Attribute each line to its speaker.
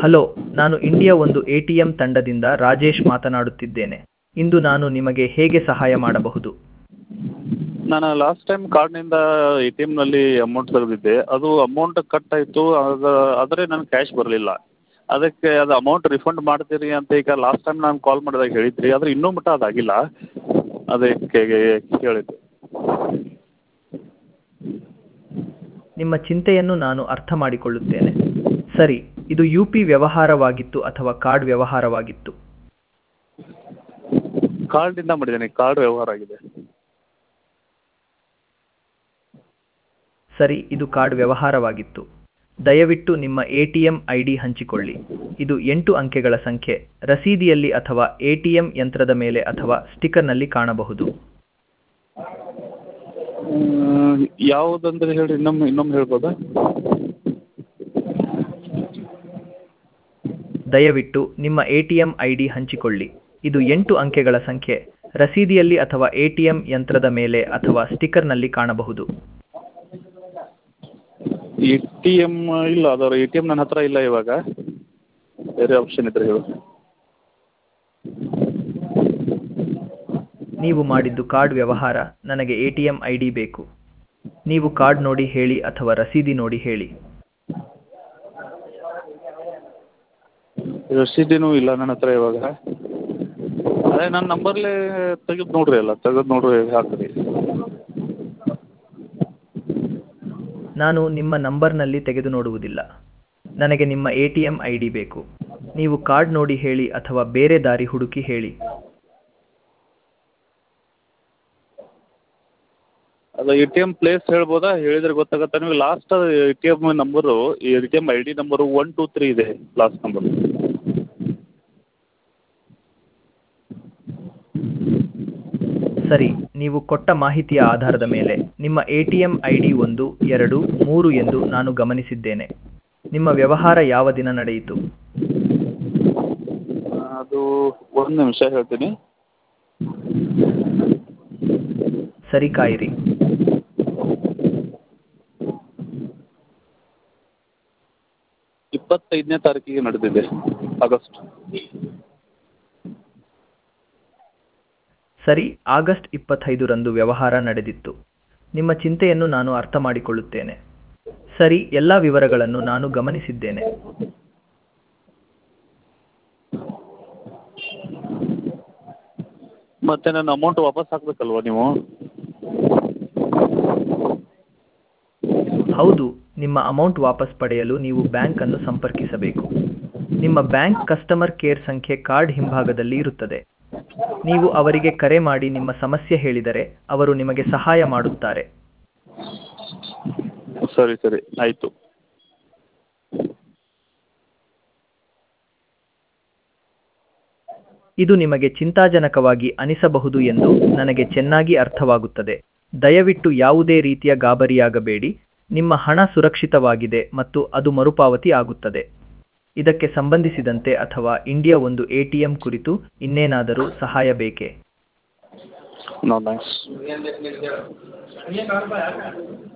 Speaker 1: hello ನಾನು India ಒಂದು A T M ತಂಡದಿಂದ ರಾಜೇಶ್ ಮಾತನಾಡುತ್ತಿದ್ದೇನೆ ಇಂದು ನಾನು ನಿಮಗೆ ಹೇಗೆ ಸಹಾಯ ಮಾಡಬಹುದು
Speaker 2: ನಾನು ಲಾಸ್ಟ್ ಟೈಮ್ ಕಾರ್ಡ್ನಿಂದ ಎ ಟಿ ಎಮ್ನಲ್ಲಿ ಅಮೌಂಟ್ ತೆಗೆದಿದ್ದೆ ಅದು ಅಮೌಂಟ್ ಕಟ್ ಆಯಿತು ಅದು ಆದರೆ ನನಗೆ ಕ್ಯಾಶ್ ಬರಲಿಲ್ಲ ಅದಕ್ಕೆ ಅದು ಅಮೌಂಟ್ ರಿಫಂಡ್ ಮಾಡ್ತೀರಿ ಅಂತ ಈಗ ಲಾಸ್ಟ್ ಟೈಮ್ ನಾನು ಕಾಲ್ ಮಾಡಿದಾಗ ಹೇಳಿದ್ದಿರಿ ಆದರೆ ಇನ್ನೂ ಮಟ್ಟ ಅದು ಆಗಿಲ್ಲ ಅದಕ್ಕೆ ಕೇಳಿದ್ದು
Speaker 1: ನಿಮ್ಮ ಚಿಂತೆಯನ್ನು ನಾನು ಅರ್ಥ ಮಾಡಿಕೊಳ್ಳುತ್ತೇನೆ ಸರಿ ಇದು ಯು ಪಿ ವ್ಯವಹಾರವಾಗಿತ್ತು ಅಥವಾ ಕಾರ್ಡ್ ವ್ಯವಹಾರವಾಗಿತ್ತು
Speaker 2: ಕಾರ್ಡಿಂದ ಮಾಡಿದ್ದೀನಿ ಕಾರ್ಡ್ ವ್ಯವಹಾರ ಆಗಿದೆ
Speaker 1: ಸರಿ ಇದು ಕಾರ್ಡ್ ವ್ಯವಹಾರವಾಗಿತ್ತು ದಯವಿಟ್ಟು ನಿಮ್ಮ A T M I D ಹಂಚಿಕೊಳ್ಳಿ ಇದು ಎಂಟು ಅಂಕೆಗಳ ಸಂಖ್ಯೆ ರಸೀದಿಯಲ್ಲಿ ಅಥವಾ ಎ ಟಿ ಎಂ ಯಂತ್ರದ ಮೇಲೆ ಅಥವಾ ಸ್ಟಿಕ್ಕರ್ನಲ್ಲಿ ಕಾಣಬಹುದು
Speaker 2: ಯಾವುದಂದ್ರೆ ಹೇಳಿ ಇನ್ನೊಮ್ಮೆ ಇನ್ನೊಮ್ಮೆ ಹೇಳ್ಬೋದಾ
Speaker 1: ದಯವಿಟ್ಟು ನಿಮ್ಮ A T M I D ಹಂಚಿಕೊಳ್ಳಿ ಇದು ಎಂಟು ಅಂಕೆಗಳ ಸಂಖ್ಯೆ ರಸೀದಿಯಲ್ಲಿ ಅಥವಾ ಎ ಟಿ ಎಂ ಯಂತ್ರದ ಮೇಲೆ ಅಥವಾ ಸ್ಟಿಕ್ಕರ್ನಲ್ಲಿ ಕಾಣಬಹುದು
Speaker 2: ಎ ಟಿ ಎಮ್ ಇಲ್ಲ ಅದರ ಎ ಟಿ ಎಮ್ ನನ್ನ ಹತ್ರ ಇಲ್ಲ ಇವಾಗ ಬೇರೆ ಆಪ್ಷನ್ ಇದ್ದರೆ ಹೇಳು
Speaker 1: ನೀವು ಮಾಡಿದ್ದು ಕಾರ್ಡ್ ವ್ಯವಹಾರ ನನಗೆ A T M I D ಬೇಕು ನೀವು ಕಾರ್ಡ್ ನೋಡಿ ಹೇಳಿ ಅಥವಾ ರಸೀದಿ ನೋಡಿ ಹೇಳಿ
Speaker 2: ರಸೀದಿನೂ ಇಲ್ಲ ನನ್ನ ಹತ್ರ ಇವಾಗ ಅದೇ ನನ್ನ ನಂಬರ್ಲೇ ತೆಗೆದು ನೋಡಿರಿ ಅಲ್ಲ ತೆಗೆದು ನೋಡಿರಿ ಹಾಕಿರಿ
Speaker 1: ನಾನು ನಿಮ್ಮ ನಂಬರ್ನಲ್ಲಿ ತೆಗೆದು ನೋಡುವುದಿಲ್ಲ ನನಗೆ ನಿಮ್ಮ A T M I D ಬೇಕು ನೀವು ಕಾರ್ಡ್ ನೋಡಿ ಹೇಳಿ ಅಥವಾ ಬೇರೆ ದಾರಿ ಹುಡುಕಿ ಹೇಳಿ
Speaker 2: ಅದು ಎ ಟಿ ಎಮ್ ಪ್ಲೇಸ್ ಹೇಳ್ಬೋದಾ ಹೇಳಿದ್ರೆ ಗೊತ್ತಾಗುತ್ತೆ ನಿಮಗೆ last A T M number A T M I D number one two three ಇದೆ ಲಾಸ್ಟ್ ನಂಬರ್
Speaker 1: ಸರಿ ನೀವು ಕೊಟ್ಟ ಮಾಹಿತಿಯ ಆಧಾರದ ಮೇಲೆ ನಿಮ್ಮ A T M I D ಒಂದು ಎರಡು ಮೂರು ಎಂದು ನಾನು ಗಮನಿಸಿದ್ದೇನೆ ನಿಮ್ಮ ವ್ಯವಹಾರ ಯಾವ ದಿನ ನಡೆಯಿತು
Speaker 2: ಅದು ಒಂದು ನಿಮಿಷ ಹೇಳ್ತೀನಿ
Speaker 1: ಸರಿ ಕಾಯಿರಿ
Speaker 2: ಇಪ್ಪತ್ತೈದನೇ ತಾರೀಕಿಗೆ ನಡೆದಿದೆ ಆಗಸ್ಟ್
Speaker 1: ಸರಿ ಆಗಸ್ಟ್ ಇಪ್ಪತ್ತೈದರಂದು ವ್ಯವಹಾರ ನಡೆದಿತ್ತು ನಿಮ್ಮ ಚಿಂತೆಯನ್ನು ನಾನು ಅರ್ಥ ಮಾಡಿಕೊಳ್ಳುತ್ತೇನೆ ಸರಿ ಎಲ್ಲ ವಿವರಗಳನ್ನು ನಾನು ಗಮನಿಸಿದ್ದೇನೆ
Speaker 2: ಮತ್ತೆ ನನ್ನ ಅಮೌಂಟ್ ವಾಪಸ್ ಹಾಕಬೇಕಲ್ವ ನೀವು
Speaker 1: ಹೌದು ನಿಮ್ಮ ಅಮೌಂಟ್ ವಾಪಸ್ ಪಡೆಯಲು ನೀವು ಬ್ಯಾಂಕ್ ಅನ್ನು ಸಂಪರ್ಕಿಸಬೇಕು ನಿಮ್ಮ ಬ್ಯಾಂಕ್ ಕಸ್ಟಮರ್ ಕೇರ್ ಸಂಖ್ಯೆ ಕಾರ್ಡ್ ಹಿಂಭಾಗದಲ್ಲಿ ಇರುತ್ತದೆ ನೀವು ಅವರಿಗೆ ಕರೆ ಮಾಡಿ ನಿಮ್ಮ ಸಮಸ್ಯೆ ಹೇಳಿದರೆ ಅವರು ನಿಮಗೆ ಸಹಾಯ ಮಾಡುತ್ತಾರೆ
Speaker 2: ಸರಿ ಸರಿ ಆಯಿತು
Speaker 1: ಇದು ನಿಮಗೆ ಚಿಂತಾಜನಕವಾಗಿ ಅನಿಸಬಹುದು ಎಂದು ನನಗೆ ಚೆನ್ನಾಗಿ ಅರ್ಥವಾಗುತ್ತದೆ ದಯವಿಟ್ಟು ಯಾವುದೇ ರೀತಿಯ ಗಾಬರಿಯಾಗಬೇಡಿ ನಿಮ್ಮ ಹಣ ಸುರಕ್ಷಿತವಾಗಿದೆ ಮತ್ತು ಅದು ಮರುಪಾವತಿ ಆಗುತ್ತದೆ ಇದಕ್ಕೆ ಸಂಬಂಧಿಸಿದಂತೆ ಅಥವಾ ಇಂಡಿಯಾ ಒಂದು ಎ ಟಿ ಎಂ ಕುರಿತು ಇನ್ನೇನಾದರೂ ಸಹಾಯ ಬೇಕೇ
Speaker 2: ನೋ ಥ್ಯಾಂಕ್ಸ್